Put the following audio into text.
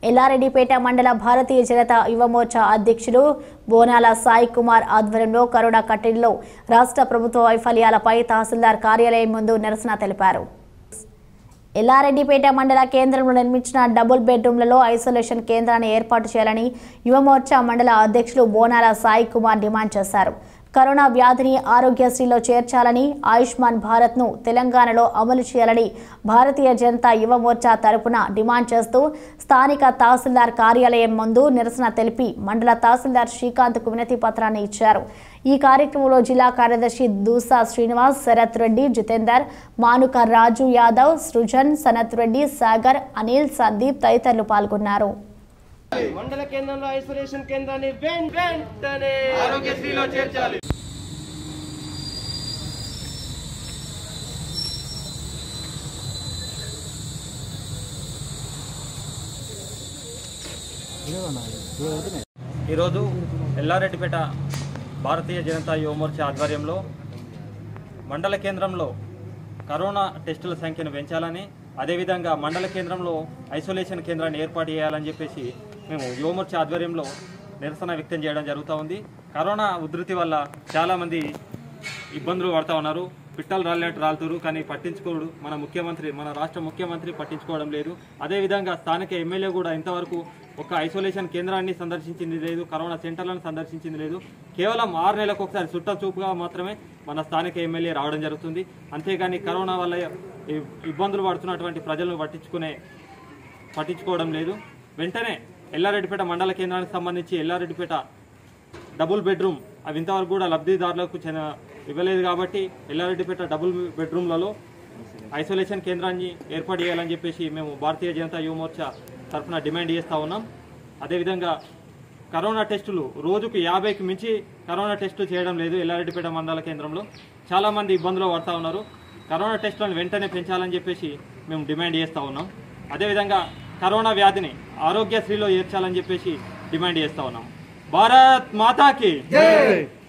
ఎల్లారెడ్డిపేట మండల భారతీయ జనతా యువమోర్చా అధ్యక్షులు బోనాల సాయి కుమార్ ఆధ్వర్యంలో కరోనా కట్టడిలో రాష్ట్ర ప్రభుత్వ వైఫల్యాలపై తహసీల్దార్ కార్యాలయం ముందు నిరసన తెలిపారు ఎల్లారెడ్డిపేట మండల కేంద్రంలో నిర్మించిన డబుల్ బెడ్రూమ్లలో ఐసోలేషన్ కేంద్రాన్ని ఏర్పాటు చేయాలని యువమోర్చా మండల అధ్యక్షులు బోనాల సాయి కుమార్ డిమాండ్ చేశారు కరోనా వ్యాధిని ఆరోగ్యశ్రీలో చేర్చాలని ఆయుష్మాన్ భారత్ను తెలంగాణలో అమలు చేయాలని భారతీయ జనతా యువ మోర్చా తరపున డిమాండ్ చేస్తూ స్థానిక తహసీల్దార్ కార్యాలయం ముందు నిరసన తెలిపి మండల తహసీల్దార్ శ్రీకాంత్కు వినతి పత్రాన్ని ఇచ్చారు ఈ కార్యక్రమంలో జిల్లా కార్యదర్శి దూసా శ్రీనివాస్ శరత్ రెడ్డి జితేందర్ మానుక రాజు యాదవ్ సృజన్ సనత్ రెడ్డి సాగర్ అనిల్ సందీప్ తదితరులు పాల్గొన్నారు మండల కేంద్రంలో ఐసోలేషన్ కేంద్రాన్ని వెన్- వెంటనే ఆరోగ్యశ్రీలో చేర్చాలి ఈరోజు ఎల్లారెడ్డిపేట భారతీయ జనతా యువమోర్చా ఆధ్వర్యంలో మండల కేంద్రంలో కరోనా టెస్టుల సంఖ్యను పెంచాలని అదేవిధంగా మండల కేంద్రంలో ఐసోలేషన్ కేంద్రాన్ని ఏర్పాటు చేయాలని చెప్పేసి మేము యువమోర్చా ఆధ్వర్యంలో నిరసన వ్యక్తం చేయడం జరుగుతూ ఉంది కరోనా ఉధృతి వల్ల చాలామంది ఇబ్బందులు పడతా ఉన్నారు పిట్టలు రాలినట్టు రాలుతారు కానీ పట్టించుకోడు మన ముఖ్యమంత్రి మన రాష్ట్ర ముఖ్యమంత్రి పట్టించుకోవడం లేదు అదేవిధంగా స్థానిక ఎమ్మెల్యే కూడా ఇంతవరకు ఒక ఐసోలేషన్ కేంద్రాన్ని సందర్శించింది లేదు కరోనా సెంటర్లను సందర్శించింది లేదు కేవలం ఆరు నెలలకు ఒకసారి చుట్ట చూపుగా మాత్రమే మన స్థానిక ఎమ్మెల్యే రావడం జరుగుతుంది అంతేగాని కరోనా వల్ల ఇ- ఇబ్బందులు పడుతున్నటువంటి ప్రజలను పట్టించుకునే పట్టించుకోవడం లేదు వెంటనే ఎల్లారెడ్డిపేట మండల కేంద్రానికి సంబంధించి ఎల్లారెడ్డిపేట డబుల్ బెడ్రూమ్ అవి ఇంతవరకు కూడా లబ్ధిదారులకు చెంద ఇవ్వలేదు కాబట్టి ఎల్లారెడ్డిపేట డబుల్ బెడ్రూమ్లలో ఐసోలేషన్ కేంద్రాన్ని ఏర్పాటు చేయాలని చెప్పేసి మేము భారతీయ జనతా యువ మోర్చా తరఫున డిమాండ్ చేస్తూ ఉన్నాం అదేవిధంగా కరోనా టెస్టులు రోజుకు యాభైకి మించి కరోనా టెస్టులు చేయడం లేదు ఎల్లారెడ్డిపేట మండల కేంద్రంలో చాలామంది ఇబ్బందులు పడుతూ ఉన్నారు కరోనా టెస్టులను వెంటనే పెంచాలని చెప్పేసి మేము డిమాండ్ చేస్తూ ఉన్నాం అదేవిధంగా కరోనా వ్యాధిని ఆరోగ్యశ్రీలో చేర్చాలని చెప్పేసి డిమాండ్ చేస్తూ ఉన్నాం భారత్ మాతాకి